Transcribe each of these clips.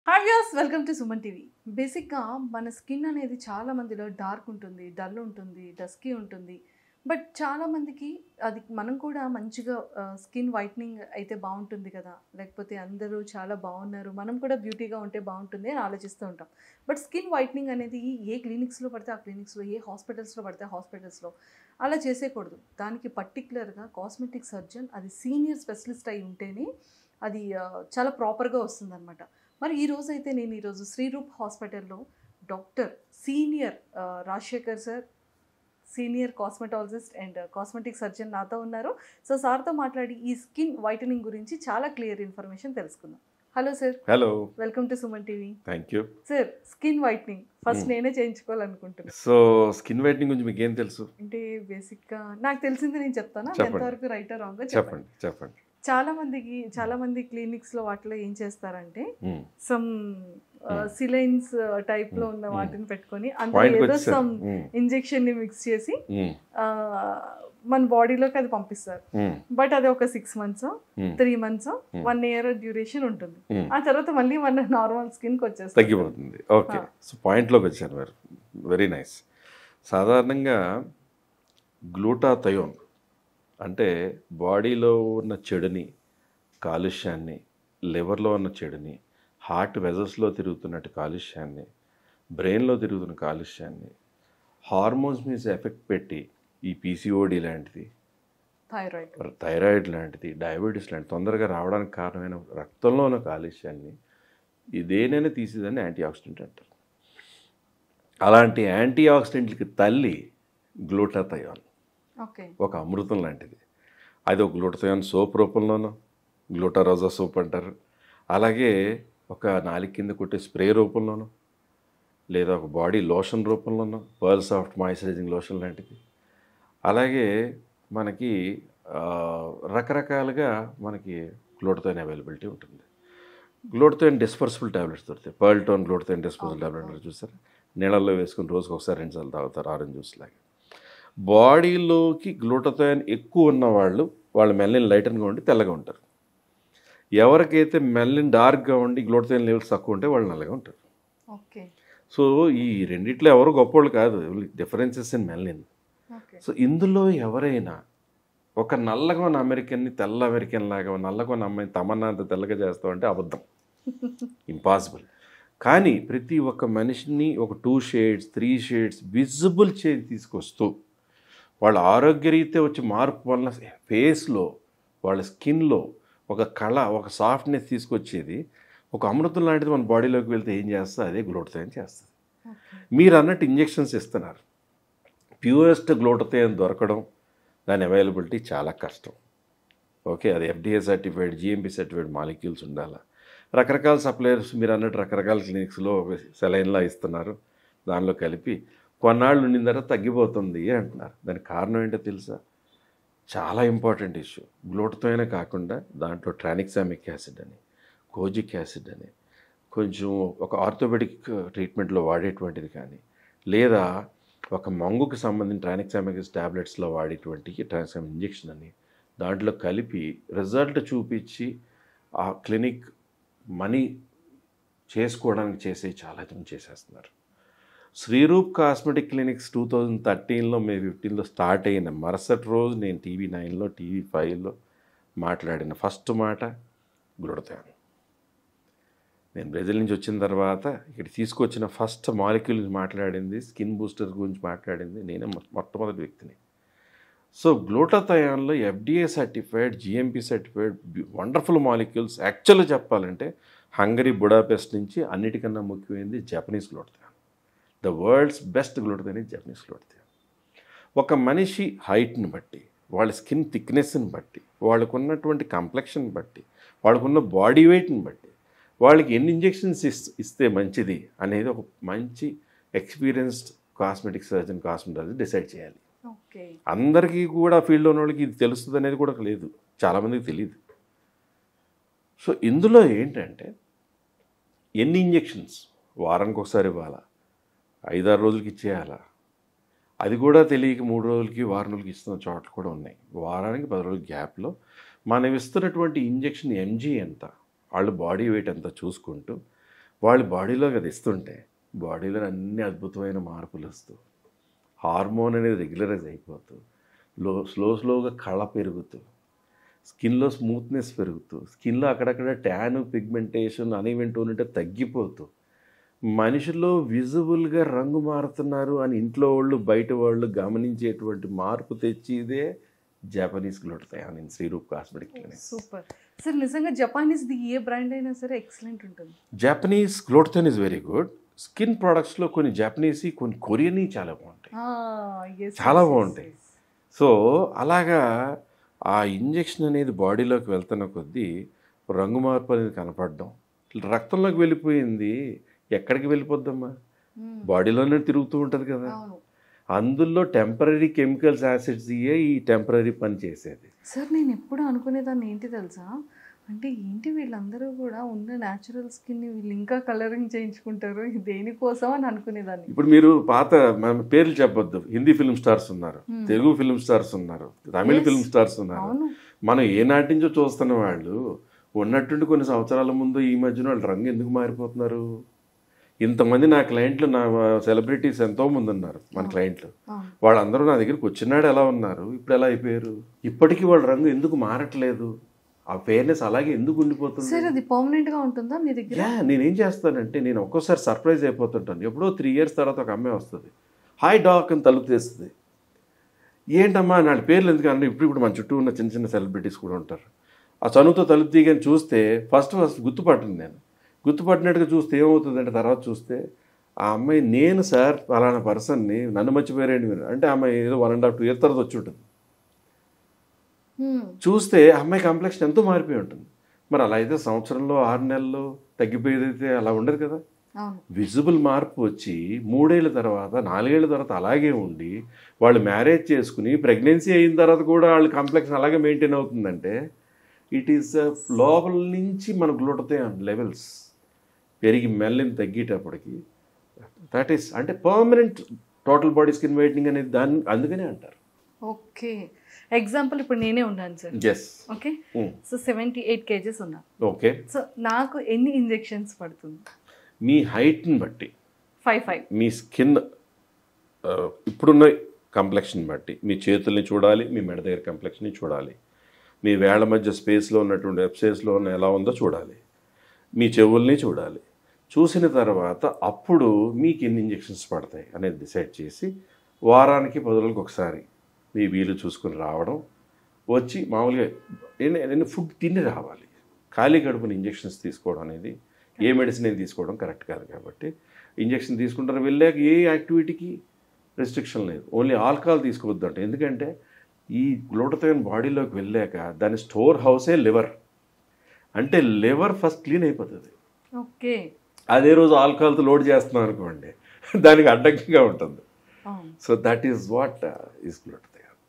Hi views welcome to Suman TV బేసిక్గా మన skin అనేది చాలా మందిలో డార్క్ ఉంటుంది డల్ ఉంటుంది డస్కీ ఉంటుంది బట్ చాలా మందికి అది మనం కూడా మంచిగా స్కిన్ వైట్నింగ్ అయితే బాగుంటుంది కదా లేకపోతే అందరూ చాలా బాగున్నారు మనం కూడా బ్యూటీగా ఉంటే బాగుంటుంది అని ఆలోచిస్తూ ఉంటాం బట్ స్కిన్ వైట్నింగ్ అనేది ఏ క్లినిక్స్లో పడితే ఆ క్లినిక్స్లో ఏ హాస్పిటల్స్లో పడితే ఆ హాస్పిటల్స్లో అలా చేసేయకూడదు దానికి పర్టికులర్గా కాస్మెటిక్ సర్జన్ అది సీనియర్ స్పెషలిస్ట్ అయి ఉంటేనే అది ఆ, చాలా ప్రాపర్గా వస్తుందన్నమాట మరి ఈ రోజు అయితే నేను ఈరోజు శ్రీరూప్ హాస్పిటల్లో డాక్టర్ సీనియర్ ఆ, Rajasekhar sir senior cosmetologist and cosmetic surgeon నాతో ఉన్నారు సో సార్తో మాట్లాడి ఈ స్కిన్ వైటనింగ్ గురించి చాలా క్లియర్ ఇన్ఫర్మేషన్ తెలుసుకుందాం hello sir hello welcome to Suman TV thank you sir skin whitening first Hmm. నేనే చేయించుకోవాలనుకుంటున్నాను సో స్కిన్ వైట్నింగ్ గురించి మీకు ఏం తెలుసు అంటే బేసిక్గా నాకు తెలిసింది నేను చెప్తాను చెప్పండి. ఎంతవరకు రైట్ రాంగ్ చెప్పండి చెప్పండి చెప్పండి చాలా మందికి చాలా మంది క్లినిక్స్ లో వాటిలో ఏం చేస్తారంటే మ్మ్. Some Hmm. సిలైన్స్ టైప్ లో ఉన్న Hmm. వాటిని పెట్టుకొని అందులో పాయింట్కి ఏదో వచ్చేసారు సమ్ మ్మ్. ఇంజెక్షన్ ని మిక్స్ చేసి మ్మ్. ఆ, మన బాడీలోకి అది పంపిస్తారు మ్మ్. బట్ అది ఒక సిక్స్ మంత్స్ మ్మ్. Three months Hmm. One year duration ఉంటుంది మ్మ్. ఆ తర్వాత మళ్ళీ మన నార్మల్ స్కిన్ కి వచ్చేస్తుంది తగ్గిపోతుంది ఓకే Ah. సో పాయింట్లోకి వచ్చారు మీరు వెరీ నైస్ సాధారణంగా గ్లూటాథయోన్ అంటే బాడీలో ఉన్న చెడుని కాలుష్యాన్ని లివర్లో ఉన్న చెడుని హార్ట్ వెజల్స్లో తిరుగుతున్నట్టు కాలుష్యాన్ని బ్రెయిన్లో తిరుగుతున్న కాలుష్యాన్ని హార్మోన్స్ మీద ఎఫెక్ట్ పెట్టి ఈ పీసీఓడి లాంటిది థైరాయిడ్ థైరాయిడ్ లాంటిది డయాబెటీస్ లాంటిది తొందరగా రావడానికి కారణమైన రక్తంలో ఉన్న కాలుష్యాన్ని ఇదేనైనా తీసేదని యాంటీ ఆక్సిడెంట్ అంటారు అలాంటి యాంటీ ఆక్సిడెంట్లకి తల్లి గ్లూటాథయాన్ ఓకే ఒక అమృతం లాంటిది అది ఒక గ్లూటాథయాన్ సోప్ రూపంలోనో గ్లూటారోజా సోప్ అంటారు అలాగే ఒక నాలుగు కింద కొట్టే స్ప్రే రూపంలోనో లేదా ఒక బాడీ లోషన్ రూపంలోనో పర్ల్ సాఫ్ట్ మాయిశ్చరైజింగ్ లోషన్ లాంటిది అలాగే మనకి ఆ, రకరకాలుగా మనకి గ్లూటోన్ అవైలబిలిటీ ఉంటుంది గ్లూటోన్ డిస్పర్సిబుల్ ట్యాబ్లెట్స్ దొరుకుతాయి pearl tone Glutone dispersible tablet చూసారు నీళ్ళల్లో వేసుకుని రోజుకి ఒకసారి రెండు సార్లు తాగుతారు ఆరెంజ్ జ్యూస్ లాగా బాడీలోకి గ్లూటోన్ ఎక్కువ ఉన్న వాళ్ళు వాళ్ళ మెల్లిన్ లైటన్గా ఉండి తెల్లగా ఉంటారు ఎవరికైతే మెల్లిన్ డార్క్గా ఉండి గ్లూటోన్ లెవెల్స్ తక్కువ ఉంటే వాళ్ళు నల్లగా ఉంటారు ఓకే సో ఈ రెండిట్లో ఎవరు గొప్పోళ్ళు కాదు differences in melanin okay so ఇందులో ఎవరైనా ఒక నల్లగా ఉన్న అమెరికన్ని తెల్ల అమెరికన్ లాగా నల్లగా ఉన్న అమ్మాయిని తమన్నా అంత తెల్లగా చేస్తామంటే అబద్ధం ఇంపాసిబుల్ కానీ ప్రతి ఒక్క మనిషిని ఒక two shades three shades visible చేసి తీసుకొస్తూ వాళ్ళ ఆరోగ్యరీత్యా వచ్చే మార్పు వల్ల ఫేస్లో వాళ్ళ స్కిన్లో ఒక కళ ఒక సాఫ్ట్నెస్ తీసుకొచ్చేది ఒక అమృతం లాంటిది మన బాడీలోకి వెళ్తే ఏం చేస్తుంది అదే గ్లోటథైన్ చేస్తుంది మీరు అన్నట్టు ఇంజెక్షన్స్ ఇస్తున్నారు ప్యూరెస్ట్ గ్లూటథైన్ దొరకడం దాని అవైలబిలిటీ చాలా కష్టం ఓకే అది FDA certified GMP certified molecules ఉండాలి రకరకాల సప్లయర్స్ మీరు అన్నట్టు రకరకాల క్లినిక్స్లో సెలైన్లా ఇస్తున్నారు దానిలో కలిపి కొన్నాళ్ళు ఉండిన తర్వాత తగ్గిపోతుంది అని అంటున్నారు దానికి కారణం ఏంటో తెలుసా చాలా ఇంపార్టెంట్ ఇష్యూ గ్లూటతోనే కాకుండా దాంట్లో ట్రానిక్సామిక్ యాసిడ్ అని కోజిక్ యాసిడ్ అని కొంచెం ఒక ఆర్థోపెడిక్ ట్రీట్మెంట్లో వాడేటువంటిది కానీ లేదా ఒక మంగుకి సంబంధించిన ట్రానిక్సామిక్ టాబ్లెట్స్లో వాడేటువంటి ట్రానిక్సామ్ ఇంజెక్షన్ అని దాంట్లో కలిపి రిజల్ట్ చూపించి ఆ క్లినిక్ మనీ చేసుకోవడానికి చేసే చాలా ఇతను చేసేస్తున్నారు Sreeroop cosmetic clinics two thousand థర్టీన్లో మే ఫిఫ్టీన్లో స్టార్ట్ అయిన మరుసటి రోజు నేను టీవీ నైన్లో టీవీ ఫైవ్లో మాట్లాడిన ఫస్ట్ మాట గ్లుడతాను నేను బ్రెజిల్ నుంచి వచ్చిన తర్వాత ఇక్కడ తీసుకొచ్చిన ఫస్ట్ మాలిక్యూల్ గురించి మాట్లాడింది స్కిన్ బూస్టర్ గురించి మాట్లాడింది నేనే మొ- మొట్టమొదటి వ్యక్తిని సో గ్లూటాథయాన్లో FDA certified GMP certified wonderful molecules యాక్చువల్గా చెప్పాలంటే హంగరీ బుడాపెస్ట్ నుంచి అన్నిటికన్నా ముఖ్యమైనది Japanese glutathione the world's best glutathione is Japanese glutathione ఒక మనిషి హైట్ని బట్టి వాళ్ళ స్కిన్ థిక్నెస్ని బట్టి వాళ్ళకు ఉన్నటువంటి కంప్లెక్షన్ బట్టి వాళ్ళకున్న బాడీ వెయిట్ని బట్టి వాళ్ళకి ఎన్ని ఇంజెక్షన్స్ ఇస్తే మంచిది అనేది ఒక మంచి experienced cosmetic surgeon cosmetology decide చేయాలి ఓకే అందరికీ కూడా ఫీల్డ్లో ఉన్న వాళ్ళకి ఇది తెలుస్తుంది అనేది కూడా లేదు చాలామందికి తెలియదు సో ఇందులో ఏంటంటే ఎన్ని ఇంజెక్షన్స్ వారానికి ఒకసారి ఇవ్వాలా ఐదారు రోజులకి ఇచ్చేయాలా అది కూడా తెలియక మూడు రోజులకి వారం రోజులకి ఇస్తున్న చోట్ల కూడా ఉన్నాయి వారానికి పది రోజుల గ్యాప్లో మనం ఇస్తున్నటువంటి ఇంజెక్షన్ ఎంజీ ఎంత వాళ్ళ బాడీ వెయిట్ ఎంత చూసుకుంటూ వాళ్ళు బాడీలోకి అది ఇస్తుంటే బాడీలో అన్ని అద్భుతమైన మార్పులు వస్తూ హార్మోన్ అనేది రెగ్యులరైజ్ అయిపోతూ లో స్లో స్లోగా కళ పెరుగుతూ స్కిన్లో స్మూత్నెస్ పెరుగుతూ స్కిన్లో అక్కడక్కడ ట్యాన్ పిగ్మెంటేషన్ అనీవెన్ టోన్ ఉంటే తగ్గిపోతూ మనిషిలో విజిబుల్గా రంగు మారుతున్నారు అని ఇంట్లో వాళ్ళు బయట వాళ్ళు గమనించేటువంటి మార్పు తెచ్చిదే Japanese glutathione in Sreeroop cosmetic clinic super sir నిజంగా జపానీస్ది ఏ బ్రాండ్ అయినా సరే ఎక్సలెంట్ ఉంటుంది Japanese glutathione is very good skin ప్రోడక్ట్స్లో కొన్ని జపనీస్ కొన్ని కొరియన్ చాలా బాగుంటాయి Ah, yes, చాలా yes, yes, బాగుంటాయి. yes. సో అలాగా ఆ ఇంజెక్షన్ అనేది బాడీలోకి వెళ్తున్న కొద్దీ రంగు మార్పు అనేది కనపడడం రక్తంలోకి వెళ్ళిపోయింది ఎక్కడికి వెళ్ళిపోద్దమ్మా Hmm. బాడీలోనే తిరుగుతూ ఉంటుంది కదా అవును అందులో టెంపరీ కెమికల్స్ యాసిడ్స్ ఇయే ఈ టెంపరీ పని చేసేది సార్ నేను ఎప్పుడు అనుకునేదాన్ని ఏంటి తెలుసా అంటే ఏంటి వీళ్ళందరూ కూడా ఉన్న న్యాచురల్ స్కిన్ వీళ్ళు ఇంకా కలరింగ్ చేయించుకుంటారు ఇది దేనికోసం అని అనుకునేదాన్ని ఇప్పుడు మీరు పాత మన పేర్లు చెప్పొద్దు హిందీ ఫిల్మ్ స్టార్స్ ఉన్నారు Hmm. తెలుగు ఫిల్మ్ స్టార్స్ ఉన్నారు తమిళ Yes. ఫిల్మ్ స్టార్స్ ఉన్నారు అవును మనం ఏ నాటి నుంచో చూస్తున్న వాళ్ళు ఉన్నట్టుండి కొన్ని సంవత్సరాల ముందు ఈ మధ్యన వాళ్ళు రంగు ఎందుకు మారిపోతున్నారు ఇంతమంది నా క్లయింట్లు నా సెలబ్రిటీస్ ఎంతో మంది ఉన్నారు మన క్లయింట్లు అవును వాళ్ళందరూ నా దగ్గరికి వచ్చినాడు ఎలా ఉన్నారు ఇప్పుడు ఎలా అయిపోయారు ఇప్పటికీ వాళ్ళ రంగు ఎందుకు మారట్లేదు ఆ ఫేర్నెస్ అలాగే ఎందుకు ఉండిపోతుంది సార్ అది పర్మనెంట్ గా ఉంటుందా మీ దగ్గర యా నేనేం చేస్తానంటే నేను ఒక్కోసారి సర్ప్రైజ్ అయిపోతుంటాను ఎప్పుడో త్రీ ఇయర్స్ తర్వాత ఒక అమ్మాయి వస్తుంది హాయ్ డాక్ అని తలుపు తీస్తుంది ఏంటమ్మా నా పేర్లు ఎందుకు అంటే ఇప్పుడు ఇప్పుడు మన చుట్టూ ఉన్న చిన్న చిన్న సెలబ్రిటీస్ కూడా ఉంటారు ఆ చనువుతో తలుపు తీయగానే చూస్తే ఫస్ట్ ఫస్ట్ గుర్తుపట్టింది నేను గుర్తుపట్టినట్టుగా చూస్తే ఏమవుతుందంటే తర్వాత చూస్తే ఆ అమ్మాయి నేను సార్ ఫలానా పర్సన్ని నన్ను మర్చిపోయారండి మీరు అంటే ఆ అమ్మాయి ఏదో one and half two year తర్వాత వచ్చి ఉంటుంది Hmm. చూస్తే ఆ అమ్మాయి కాంప్లెక్షన్ ఎంతో మారిపోయి ఉంటుంది మరి అలా అయితే సంవత్సరంలో ఆరు నెలల్లో తగ్గిపోయేదైతే అలా ఉండదు కదా అవును విజిబుల్ మార్పు వచ్చి మూడేళ్ళ తర్వాత నాలుగేళ్ల తర్వాత అలాగే ఉండి వాళ్ళు మ్యారేజ్ చేసుకుని ప్రెగ్నెన్సీ అయిన తర్వాత కూడా వాళ్ళ కాంప్లెక్స్ అలాగే మెయింటైన్ అవుతుందంటే ఇట్ ఈస్ లోపల నుంచి మన గ్లూటతే లెవెల్స్ పెరిగి మెల్లిని తగ్గేటప్పటికి దట్ ఈస్ అంటే permanent total body skin whitening అనేది దాన్ని అందుకనే అంటారు ఓకే ఎగ్జాంపుల్ ఇప్పుడు నేనే ఉన్నాను sir yes okay so seventy eight KGs ఉన్నా ఓకే సో నాకు ఎన్ని ఇంజెక్షన్స్ పడుతుంది మీ హైట్ని బట్టి ఫైవ్ ఫైవ్ మీ స్కిన్ ఆ, ఇప్పుడున్న కంప్లెక్షన్ బట్టి మీ చేతుల్ని చూడాలి మీ మెడ దగ్గర కంప్లెక్షన్ని చూడాలి మీ వేళ్ల మధ్య స్పేస్లో ఉన్నటువంటి వెబ్సైట్స్లో ఉన్న ఎలా ఉందో చూడాలి మీ చెవుల్ని చూడాలి చూసిన తర్వాత అప్పుడు మీకు ఎన్ని ఇంజెక్షన్స్ పడతాయి అనేది డిసైడ్ చేసి వారానికి పది రోజులకు ఒకసారి మీ వీలు చూసుకుని రావడం వచ్చి మామూలుగా నేను- నేను ఫుడ్ తిని రావాలి ఖాళీ కడుపుని ఇంజెక్షన్స్ తీసుకోవడం అనేది ఏ మెడిసిన్ ఏం తీసుకోవడం కరెక్ట్ కాదు కాబట్టి ఇంజెక్షన్ తీసుకుంటారు వెళ్ళాక ఏ యాక్టివిటీకి రెస్ట్రిక్షన్ లేదు ఓన్లీ ఆల్కహాల్ తీసుకోవద్దు అంటే ఎందుకంటే ఈ గ్లూటథైన్ బాడీలోకి వెళ్ళాక దాని స్టోర్ హౌసే లివర్ అంటే లివర్ ఫస్ట్ క్లీన్ అయిపోతుంది ఓకే అదే రోజు ఆల్కహాల్తో లోడ్ చేస్తున్నాం అనుకోండి దానికి అడ్డంకిగా ఉంటుంది అవును so that is what is glutathione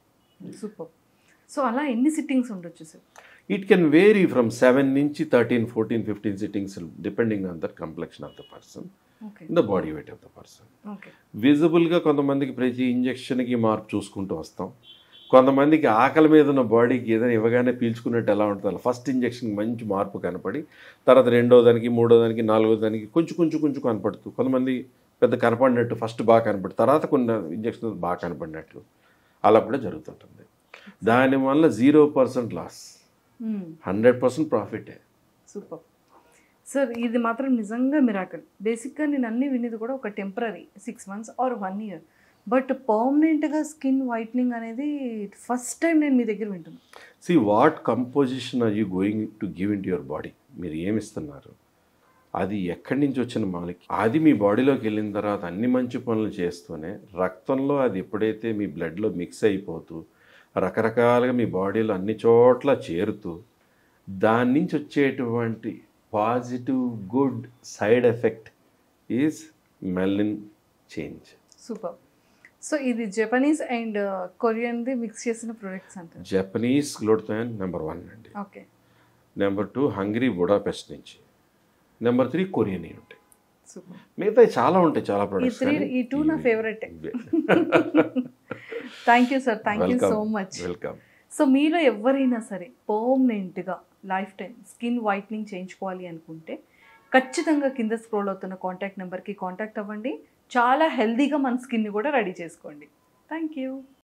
super so అలా ఎన్ని సిట్టింగ్స్ ఉండొచ్చు sir it can vary from seven నుంచి thirteen fourteen fifteen sittings depending on that complexion of the person okay the body weight of the person okay విజిబుల్గా కొంతమందికి ప్రతి ఇంజెక్షన్కి మార్పు చూసుకుంటూ వస్తాం కొంతమందికి ఆకలి మీద ఉన్న బాడీకి ఏదైనా ఇవ్వగానే పీల్చుకున్నట్టు ఎలా ఉంటుంది ఫస్ట్ ఇంజెక్షన్కి మంచి మార్పు కనపడి తర్వాత రెండో దానికి మూడో దానికి నాలుగో దానికి కొంచెం కొంచెం కొంచెం కనపడుతూ కొంతమంది పెద్ద కనపడినట్టు ఫస్ట్ బాగా కనపడి తర్వాత కొన్ని ఇంజెక్షన్ బాగా కనపడినట్లు అలా కూడా జరుగుతుంటుంది దానివల్ల zero percent loss hundred percent ప్రాఫిటే సూపర్ సార్ ఇది మాత్రం నిజంగా మిరాకల్ బేసిక్గా నేను అన్ని వినేది కూడా ఒక temporary six months or one year but పర్మనెంట్గా స్కిన్ వైట్నింగ్ అనేది ఫస్ట్ టైం నేను మీ దగ్గర వింటున్నాను see what composition are you going to give in to your body మీరు ఏమి ఇస్తున్నారు అది ఎక్కడి నుంచి వచ్చిన మాలిక్ అది మీ బాడీలోకి వెళ్ళిన తర్వాత అన్ని మంచి పనులు చేస్తూనే రక్తంలో అది ఎప్పుడైతే మీ బ్లడ్లో మిక్స్ అయిపోతూ రకరకాలుగా మీ బాడీలో అన్ని చోట్ల చేరుతూ దాని నుంచి వచ్చేటువంటి positive good side effect is melanin change super so ఇది జపనీస్ అండ్ కొరియన్ది మిక్స్ చేసిన ప్రొడక్ట్స్ అంటారు జపనీస్ గ్లోడ్థాన్ నెంబర్ వన్ అండి okay number two Hungary Budapest నుంచి నెంబర్ త్రీ కొరియన్ ఉంటాయి సూపర్ మిగతా చాలా ఉంటాయి చాలా ఈ ప్రొడక్ట్స్ త్రీ ఈ టూ నా favourite thank you sir thank you so much welcome so మీలో ఎవరైనా సరే పర్మనెంట్గా లైఫ్ టైం స్కిన్ వైట్నింగ్ చేయించుకోవాలి అనుకుంటే ఖచ్చితంగా కింద స్క్రోల్ అవుతున్న కాంటాక్ట్ నెంబర్కి కాంటాక్ట్ అవ్వండి చాలా హెల్దీగా మన స్కిన్ని కూడా రెడీ చేసుకోండి థ్యాంక్ యూ